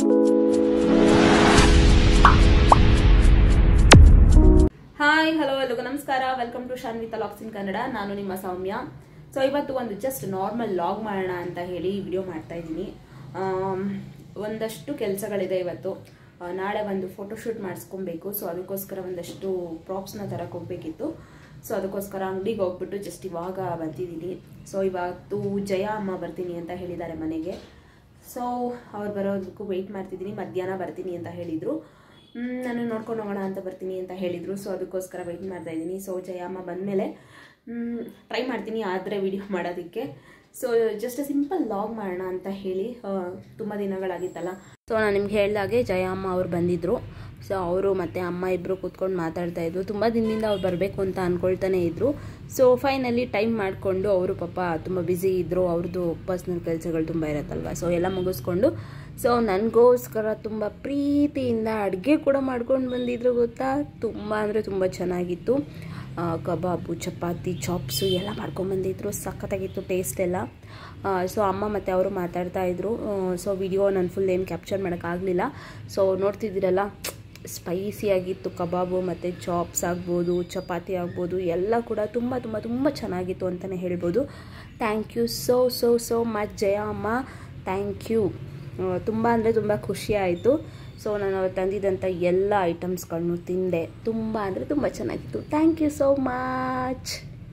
hi hello ಎಲ್ರಿಗೂ ನಮಸ್ಕಾರ welcome to Shanvi locks in Kannada ನಾನು ನಿಮ್ಮ ಸೌಮ್ಯ ಸೊ ಇವತ್ತು ಒಂದು ಜಸ್ಟ್ ನಾರ್ಮಲ್ ಲಾಗ್ ಮಾಡೋಣ ಅಂತ ಹೇಳಿ ವಿಡಿಯೋ ಮಾಡ್ತಾ ಇದ್ದೀನಿ ಒಂದಷ್ಟು ಕೆಲಸಗಳಿದೆ ಇವತ್ತು ಆ, ನಾಳೆ ಒಂದು ಫೋಟೋಶೂಟ್ ಮಾಡಿಸ್ಕೊಬೇಕು ಸೊ ಅದಕ್ಕೋಸ್ಕರ ಒಂದಷ್ಟು ಪ್ರಾಪ್ಸ್ನ ತರಕ್ಕೆ ಹೋಗ್ಬೇಕಿತ್ತು ಸೊ ಅದಕ್ಕೋಸ್ಕರ ಅಂಗಡಿಗೆ ಹೋಗ್ಬಿಟ್ಟು ಜಸ್ಟ್ ಇವಾಗ ಬಂದಿದ್ದೀನಿ ಸೊ ಇವತ್ತು ಜಯ ಅಮ್ಮ ಬರ್ತೀನಿ ಅಂತ ಹೇಳಿದ್ದಾರೆ ಮನೆಗೆ ಸೊ ಅವ್ರು ಬರೋದಕ್ಕೂ ವೆಯ್ಟ್ ಮಾಡ್ತಿದ್ದೀನಿ ಮಧ್ಯಾಹ್ನ ಬರ್ತೀನಿ ಅಂತ ಹೇಳಿದರು ಮ್, ನಾನು ನೋಡ್ಕೊಂಡು ಹೋಗೋಣ ಅಂತ ಬರ್ತೀನಿ ಅಂತ ಹೇಳಿದರು ಸೊ ಅದಕ್ಕೋಸ್ಕರ ವೆಯ್ಟ್ ಮಾಡ್ತಾ ಇದ್ದೀನಿ ಸೊ ಜಯಮ್ಮ ಬಂದಮೇಲೆ ಟ್ರೈ ಮಾಡ್ತೀನಿ ಆದರೆ ವಿಡಿಯೋ ಮಾಡೋದಕ್ಕೆ ಸೊ ಜಸ್ಟ್ ಸಿಂಪಲ್ ಲಾಗ್ ಮಾಡೋಣ ಅಂತ ಹೇಳಿ ತುಂಬ ದಿನಗಳಾಗಿತ್ತಲ್ಲ ಸೊ ನಾನು ನಿಮ್ಗೆ ಹೇಳ್ದಾಗೆ ಜಯಮ್ಮ ಅವ್ರು ಬಂದಿದ್ದರು ಸೊ ಅವರು ಮತ್ತು ಅಮ್ಮ ಇಬ್ಬರು ಕೂತ್ಕೊಂಡು ಮಾತಾಡ್ತಾ ಇದ್ರು ತುಂಬ ದಿನದಿಂದ ಅವ್ರು ಬರಬೇಕು ಅಂತ ಅಂದ್ಕೊಳ್ತಾನೆ ಇದ್ದರು ಸೊ ಫೈನಲಿ ಟೈಮ್ ಮಾಡಿಕೊಂಡು ಅವರು ಪಾಪ ತುಂಬ ಬ್ಯುಸಿ ಇದ್ದರು ಅವ್ರದ್ದು ಪರ್ಸ್ನಲ್ ಕೆಲಸಗಳು ತುಂಬ ಇರತ್ತಲ್ವ ಸೊ ಎಲ್ಲ ಮುಗಿಸ್ಕೊಂಡು ಸೊ ನನಗೋಸ್ಕರ ತುಂಬ ಪ್ರೀತಿಯಿಂದ ಅಡುಗೆ ಕೂಡ ಮಾಡ್ಕೊಂಡು ಬಂದಿದ್ರು ಗೊತ್ತಾ ತುಂಬ ಅಂದರೆ ತುಂಬ ಚೆನ್ನಾಗಿತ್ತು ಆ, ಕಬಾಬು ಚಪಾತಿ ಚಾಪ್ಸು ಎಲ್ಲ ಮಾಡ್ಕೊಂಬಂದಿದ್ರು ಸಖತ್ತಾಗಿತ್ತು ಟೇಸ್ಟ್ ಎಲ್ಲ ಸೊ ಅಮ್ಮ ಮತ್ತು ಅವರು ಮಾತಾಡ್ತಾ ಇದ್ರು ಸೊ ವಿಡಿಯೋ ನಾನು ಫುಲ್ ಏನು ಕ್ಯಾಪ್ಚರ್ ಮಾಡೋಕ್ಕಾಗಲಿಲ್ಲ ಸೊ ನೋಡ್ತಿದ್ದೀರಲ್ಲ ಸ್ಪೈಸಿಯಾಗಿತ್ತು ಕಬಾಬು ಮತ್ತು ಚಾಪ್ಸ್ ಆಗ್ಬೋದು ಚಪಾತಿ ಆಗ್ಬೋದು ಎಲ್ಲ ಕೂಡ ತುಂಬ ತುಂಬ ತುಂಬ ಚೆನ್ನಾಗಿತ್ತು ಅಂತಲೇ ಹೇಳ್ಬೋದು thank you so so so much Jaya ಅಮ್ಮ ಥ್ಯಾಂಕ್ ಯು ತುಂಬ ಅಂದರೆ ತುಂಬ ಖುಷಿ ಆಯಿತು ಸೊ ನಾನು ಅವತ್ತು ತಂದಿದ್ದಂಥ ಎಲ್ಲ ಐಟಮ್ಸ್ಗಳನ್ನು ತಿಂದೆ ತುಂಬ ಅಂದರೆ ತುಂಬ ಚೆನ್ನಾಗಿತ್ತು thank you so much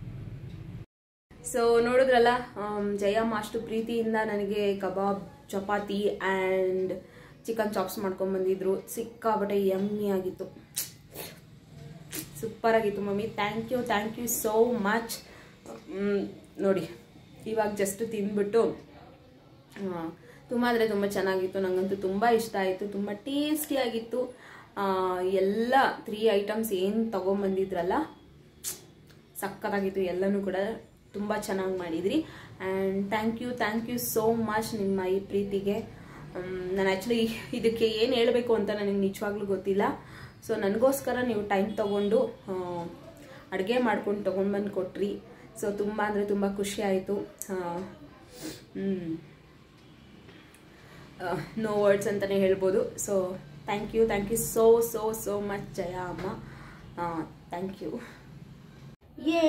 so ನೋಡಿದ್ರಲ್ಲ ಆಮ್, ಜಯಮ್ಮ ಅಷ್ಟು ಪ್ರೀತಿಯಿಂದ ನನಗೆ kebab chapati and chicken chops ಮಾಡ್ಕೊಂಡು ಬಂದಿದ್ರು ಸಿಕ್ಕಾಬಟ್ಟೆ ಯಮ್ಮಿ ಆಗಿತ್ತು ಸೂಪರ್ ಆಗಿತ್ತು mummy thank you thank you so much ನೋಡಿ ಇವಾಗ ಜಸ್ಟ್ ತಿಂದ್ಬಿಟ್ಟು ತುಂಬ ಅಂದರೆ ತುಂಬ ಚೆನ್ನಾಗಿತ್ತು ನನಗಂತೂ ತುಂಬ ಇಷ್ಟ ಆಯಿತು ತುಂಬ ಟೇಸ್ಟಿಯಾಗಿತ್ತು ಆ, ಎಲ್ಲ ತ್ರೀ ಐಟಮ್ಸ್ ಏನು ತೊಗೊಂಬಂದಿದ್ರಲ್ಲ ಸಕ್ಕತ್ತಾಗಿತ್ತು ಎಲ್ಲನೂ ಕೂಡ ತುಂಬ ಚೆನ್ನಾಗಿ ಮಾಡಿದ್ರಿ and thank you thank you so much ನಿಮ್ಮ ಈ ಪ್ರೀತಿಗೆ ನಾನು ಆ್ಯಕ್ಚುಲಿ ಇದಕ್ಕೆ ಏನು ಹೇಳಬೇಕು ಅಂತ ನನಗೆ ನಿಜವಾಗ್ಲೂ ಗೊತ್ತಿಲ್ಲ ಸೊ ನನಗೋಸ್ಕರ ನೀವು ಟೈಮ್ ತೊಗೊಂಡು ಅಡುಗೆ ಮಾಡ್ಕೊಂಡು ತೊಗೊಂಡ್ಬಂದು ಕೊಟ್ರಿ ಸೊ ತುಂಬ ಅಂದರೆ ತುಂಬ ಖುಷಿ ಆಯಿತು ನೋ ವರ್ಡ್ಸ್ ಅಂತಲೇ ಹೇಳ್ಬೋದು so thank you thank you so so so much Jaya ಅಮ್ಮ thank you yay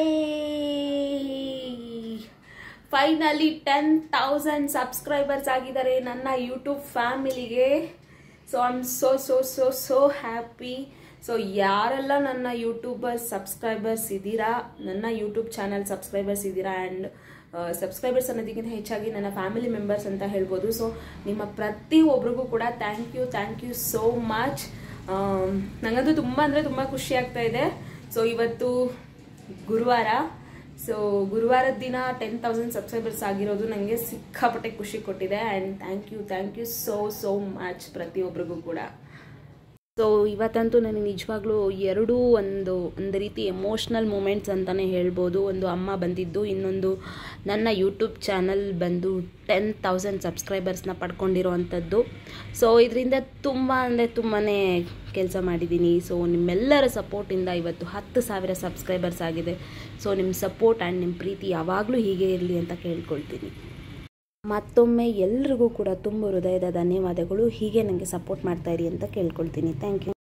finally ten thousand subscribers ಆಗಿದ್ದಾರೆ ನನ್ನ ಯೂಟ್ಯೂಬ್ ಫ್ಯಾಮಿಲಿಗೆ so I am so so so so happy so ಯಾರೆಲ್ಲ ನನ್ನ ಯೂಟ್ಯೂಬರ್ ಸಬ್ಸ್ಕ್ರೈಬರ್ಸ್ ಇದ್ದೀರಾ ನನ್ನ ಯೂಟ್ಯೂಬ್ ಚಾನಲ್ ಸಬ್ಸ್ಕ್ರೈಬರ್ಸ್ ಇದ್ದೀರಾ and subscribers ಅನ್ನೋದಕ್ಕಿಂತ ಹೆಚ್ಚಾಗಿ ನನ್ನ ಫ್ಯಾಮಿಲಿ ಮೆಂಬರ್ಸ್ ಅಂತ ಹೇಳ್ಬೋದು ಸೊ ನಿಮ್ಮ ಪ್ರತಿ ಒಬ್ರಿಗೂ ಕೂಡ thank you thank you so much ನನಗಂತೂ ತುಂಬ ಅಂದರೆ ತುಂಬ ಖುಷಿ ಆಗ್ತಾ ಇದೆ ಸೊ ಇವತ್ತು ಗುರುವಾರ ಸೊ ಗುರುವಾರದ ದಿನ ಟೆನ್ ತೌಸಂಡ್ ಸಬ್ಸ್ಕ್ರೈಬರ್ಸ್ ಆಗಿರೋದು ನನಗೆ ಸಿಕ್ಕಾಪಟ್ಟೆ ಖುಷಿ ಕೊಟ್ಟಿದೆ and thank you thank you so so much ಪ್ರತಿಯೊಬ್ಬರಿಗೂ ಕೂಡ ಸೊ ಇವತ್ತಂತೂ ನನಗೆ ನಿಜವಾಗ್ಲೂ ಎರಡೂ ಒಂದು ಒಂದು ರೀತಿ ಎಮೋಷ್ನಲ್ ಮೂಮೆಂಟ್ಸ್ ಅಂತಲೇ ಹೇಳ್ಬೋದು ಒಂದು ಅಮ್ಮ ಬಂದಿದ್ದು ಇನ್ನೊಂದು ನನ್ನ ಯೂಟ್ಯೂಬ್ ಚಾನಲ್ ಬಂದು ಟೆನ್ ತೌಸಂಡ್ ಸಬ್ಸ್ಕ್ರೈಬರ್ಸ್ನ ಪಡ್ಕೊಂಡಿರೋ ಅಂಥದ್ದು ಸೊ ಇದರಿಂದ ತುಂಬ ಅಂದರೆ ತುಂಬಾ ಕೆಲಸ ಮಾಡಿದ್ದೀನಿ ಸೊ ನಿಮ್ಮೆಲ್ಲರ ಸಪೋರ್ಟಿಂದ ಇವತ್ತು ಹತ್ತು ಸಾವಿರ ಸಬ್ಸ್ಕ್ರೈಬರ್ಸ್ ಆಗಿದೆ ಸೊ ನಿಮ್ಮ ಸಪೋರ್ಟ್ ಆ್ಯಂಡ್ ನಿಮ್ಮ ಪ್ರೀತಿ ಯಾವಾಗಲೂ ಹೀಗೆ ಇರಲಿ ಅಂತ ಕೇಳ್ಕೊಳ್ತೀನಿ ಮತ್ತೊಮ್ಮೆ ಎಲ್ರಿಗೂ ಕೂಡ ತುಂಬ ಹೃದಯದ ಧನ್ಯವಾದಗಳು ಹೀಗೆ ನನಗೆ ಸಪೋರ್ಟ್ ಮಾಡ್ತಾ ಇರಿ ಅಂತ ಕೇಳ್ಕೊಳ್ತೀನಿ ಥ್ಯಾಂಕ್ ಯು